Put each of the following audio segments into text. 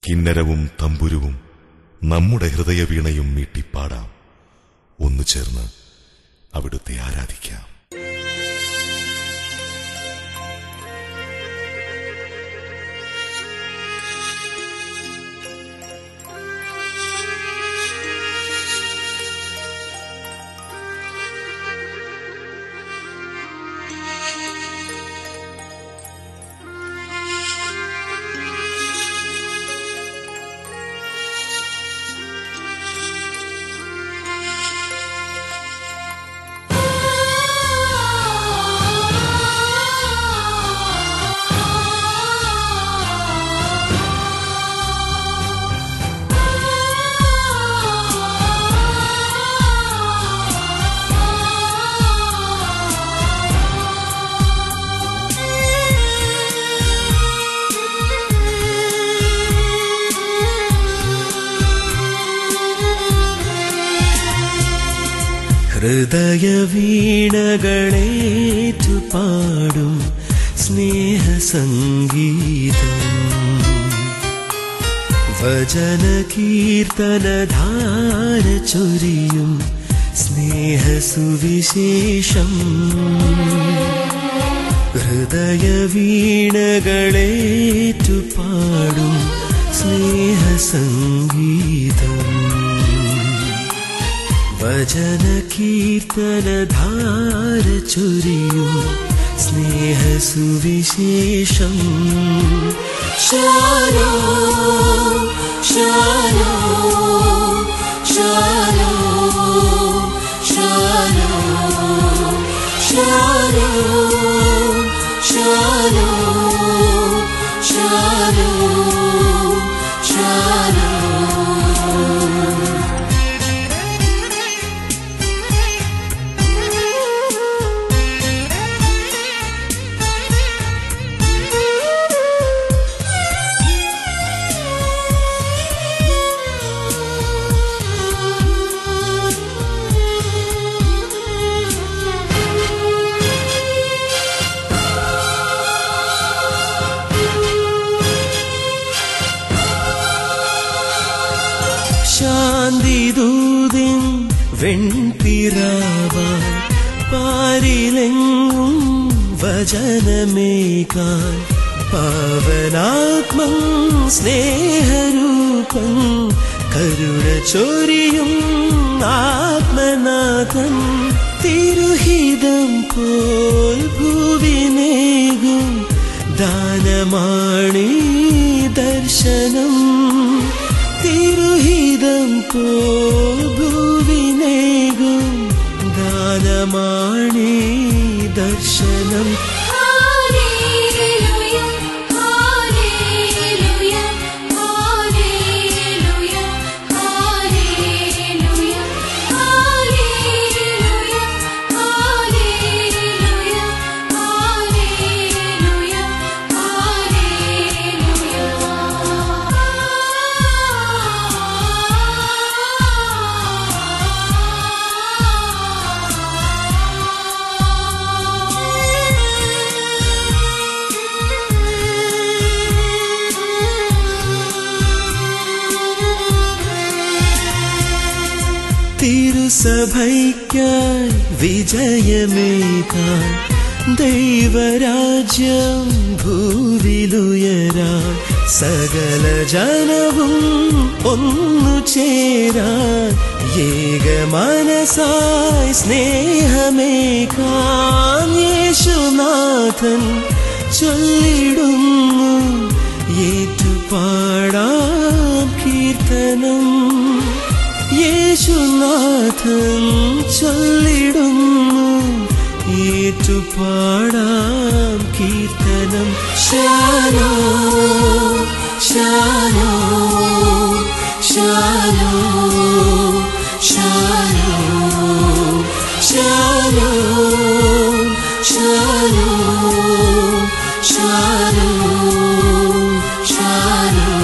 കിന്നരവും തമ്പുരുവും നമ്മുടെ ഹൃദയവീണയും മീട്ടിപ്പാടാം ഒന്നു ചേർന്ന് അവിടുത്തെ ആരാധിക്കാം ഹൃദയവീണകളേറ്റു പാടും സ്നേഹസംഗീതം വചനകീർത്തനധാര ചൊരിയും സ്നേഹസുവിശേഷം ഹൃദയവീണകളേറ്റു പാടും സ്നേഹസംഗീതം വചനകീർത്തനധാര ചൊരിയും സ്നേഹസുവിശേഷം ശാലോ ശാലോ ശാലോ ശാലോ ശാലോ ശാലോ ശാലോ ശാലോ ശാന്തിദൂതിൻ വെൺപിറാവാൻ പാരിലെങ്ങും വചനമേകാൻ പാവനാത്മം സ്നേഹരൂപം കരുണ ചൊരിയും ആത്മനാഥൻ തിരുഹിതം പോൽ ഭൂവിനേകും ദാനമാണീ ദർശനം തിരുഹിതം ഭൂവിനേകും ദാനമാണീ ദർശനം Hallelujah, hallelujah, hallelujah, hallelujah, hallelujah, hallelujah, hallelujah, തിരുസഭയ്ക്കായി വിജയമേകാൻ ദൈവരാജ്യം ഭൂവിലുയരാൻ സകല ജനവും ഒന്നു ചേരാൻ ഏക മനസായി സ്നേഹമേകാൻ യേശുനാഥൻ ചൊല്ലിടുന്നു ഏറ്റുപാടാം കീർത്തനം യേശുനാഥൻ ചൊല്ലിടുന്നു ഏറ്റുപാടാം കീർത്തനം ശാലോ ശാലോ ശാലോ ശാലോ ശാലോ ശാലോ ശാലോ ശാലോ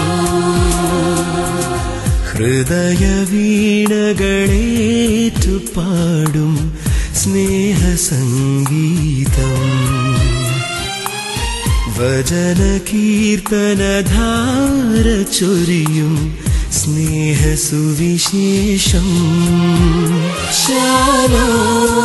ഹൃദയവീണകളേറ്റു പാടും സ്നേഹസംഗീതം വചന കീർത്തനധാര ചൊരിയും സ്നേഹസുവിശേഷം ശാലോ